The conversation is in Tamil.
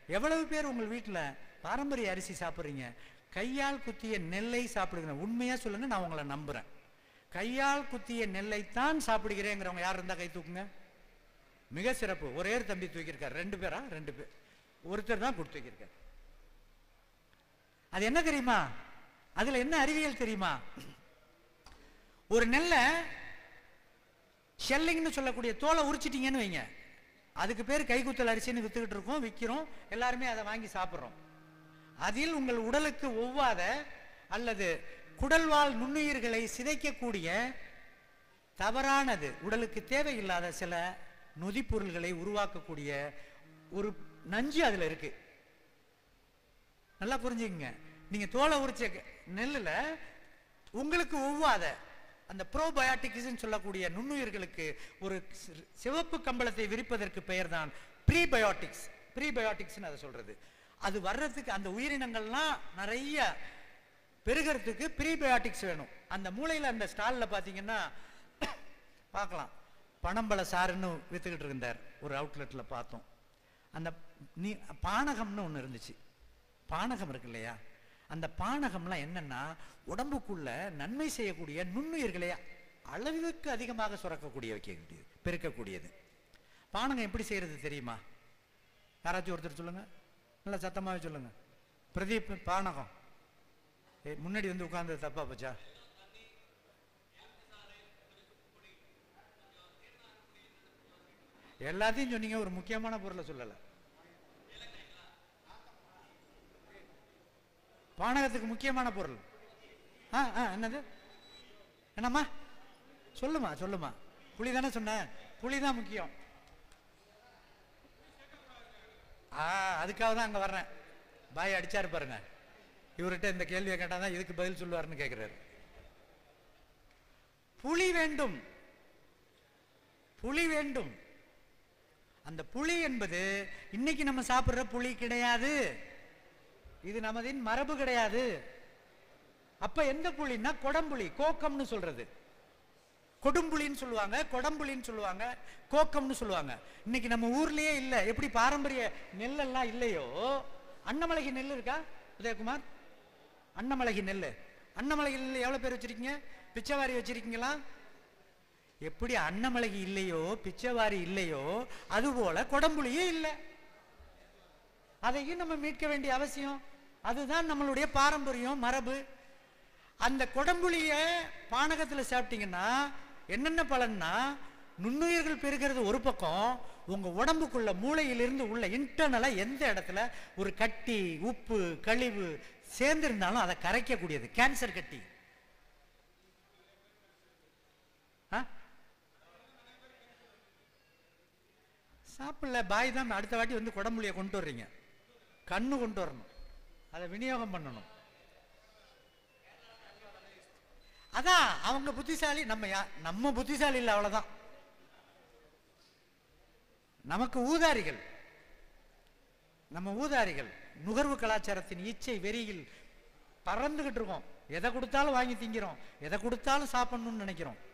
எவ்வளவு பேர் உங்கள் வீட்டில் பாரம்பரிய அரிசி சாப்பிட்றீங்க கையால் குத்திய நெல்லை சாப்பிடுங்க உண்மையாக சொல்லுங்க நான் உங்களை நம்புகிறேன் கையால் குத்திய நெல்லைத்தான் சாப்பிடுகிறேங்கிறவங்க யார் இருந்தால் கை தூக்குங்க மிக சிறப்பு ஒரே ஒரு தம்பி தூக்கியிருக்கார் ரெண்டு பேரா ரெண்டு பேர் ஒருத்தர் தான் கொடுத்து வைக்கியிருக்கார் அது என்ன தெரியுமா அதுல என்ன அறிவியல் தெரியுமா ஒரு நெல்லை ஷெல்லிங்னு சொல்லக்கூடிய தோலை உரிச்சிட்டீங்கன்னு வைங்க அதுக்கு பேர் கைக்குத்தல் அரிசின்னு வித்துக்கிட்டு இருக்கோம் விற்கிறோம் எல்லாருமே அதை வாங்கி சாப்பிட்றோம் அதில் உங்கள் உடலுக்கு ஒவ்வாத அல்லது குடல்வால் நுண்ணுயிர்களை சிதைக்கக்கூடிய தவறானது உடலுக்கு தேவையில்லாத சில நொதிப்பொருள்களை உருவாக்கக்கூடிய ஒரு நஞ்சு அதுல இருக்கு நல்லா புரிஞ்சுக்கங்க நீங்க தோலை உரிச்ச நெல்லுல உங்களுக்கு ஒவ்வாத அந்த ப்ரோபயோட்டிக்ஸ் சொல்லக்கூடிய நுண்ணுயிர்களுக்கு ஒரு சி- சிவப்பு கம்பளத்தை விரிப்பதற்கு பெயர் தான் ப்ரீபயோட்டிக்ஸ் ப்ரீபயோட்டிக்ஸ்னு அதை சொல்றது அது வர்றதுக்கு அந்த உயிரினங்கள்லாம் நிறைய பெருகிறதுக்கு ப்ரீபயோட்டிக்ஸ் வேணும் அந்த மூலையில் அந்த ஸ்டாலில் பார்த்தீங்கன்னா பார்க்கலாம் பனம்பழ சாறுன்னு வித்துக்கிட்டு இருந்தார் ஒரு அவுட்லெட்டில் பார்த்தோம் அந்த நீ பானகம்னு ஒன்று இருந்துச்சு பானகம் இருக்கு இல்லையா அந்த பானகம்லாம் என்னன்னா உடம்புக்குள்ள நன்மை செய்யக்கூடிய நுண்ணுயிர்களை அளவுக்கு அதிகமாக சுரக்கக்கூடிய வைக்கக்கூடியது பெருக்கக்கூடியது பானகம் எப்படி செய்யறது தெரியுமா யாராச்சும் ஒருத்தர் சொல்லுங்க நல்லா சத்தமாவே சொல்லுங்க பிரதீப் பானகம் ஏய், முன்னாடி வந்து உட்கார்ந்தது தப்பா போச்சா எல்லாத்தையும் சொன்னீங்க ஒரு முக்கியமான பொருளை சொல்லல பானகத்துக்கு முக்கியமான பொருள் ஆ ஆ என்னது என்னம்மா சொல்லுமா சொல்லுமா புளி தானே சொன்னேன் புளி தான் முக்கியம் ஆ அதுக்காக தான் அங்கே வர்றேன் பாய் அடிச்சாரு பாருங்க இவர்கிட்ட இந்த கேள்வியை கேட்டால் தான் இதுக்கு பதில் சொல்லுவாருன்னு கேட்குறாரு புளி வேண்டும் புளி வேண்டும் அந்த புளி என்பது இன்னைக்கு நம்ம சாப்பிடுற புளி கிடையாது இது நமதின் மரபு கிடையாது அப்ப எந்த புளின்னா கொடம்புளி கோக்கம்னு சொல்றது கொடும்புளின்னு சொல்லுவாங்க கொடம்புளின்னு சொல்லுவாங்க கோக்கம்னு சொல்லுவாங்க இன்னைக்கு நம்ம ஊர்லயே இல்ல எப்படி பாரம்பரிய நெல்லெல்லாம் இல்லையோ அன்னமலகி நெல் இருக்கா உதயகுமார் அன்னமலகி நெல் அன்னமலகி நெல் எவ்வளவு பேர் வச்சிருக்கீங்க பிச்சைவாரி வச்சிருக்கீங்களா எப்படி அன்னமலகி இல்லையோ பிச்சைவாரி இல்லையோ அதுபோல கொடம்புளியே இல்லை அதையும் நம்ம மீட்க வேண்டிய அவசியம் அதுதான் நம்மளுடைய பாரம்பரியம் மரபு அந்த கொடம்புளிய பானகத்தில் சாப்பிட்டீங்கன்னா என்னென்ன பலன்னா நுண்ணுயிர்கள் பெருகிறது ஒரு பக்கம் உங்க உடம்புக்குள்ள மூளையிலிருந்து உள்ள இன்டர்னலா எந்த இடத்துல ஒரு கட்டி உப்பு கழிவு சேர்ந்திருந்தாலும் அதை கரைக்கக்கூடியது கேன்சர் கட்டி ஆ? சாப்பிடல பாய் தான் அடுத்த வாட்டி வந்து குடம்புளியை கொண்டு வர்றீங்க கண்ணு கொண்டு வரணும் அதை விநியோகம் பண்ணணும் அதான் அவங்க புத்திசாலி நம்ம யா- நம்ம புத்திசாலி இல்லை அவ்வளவுதான் நமக்கு ஊதாரிகள் நம்ம ஊதாரிகள் நுகர்வு கலாச்சாரத்தின் இச்சை வெறியில் பறந்துகிட்டு இருக்கோம் எதை கொடுத்தாலும் வாங்கி திங்கிறோம் எதை கொடுத்தாலும் சாப்பிடணும்னு நினைக்கிறோம்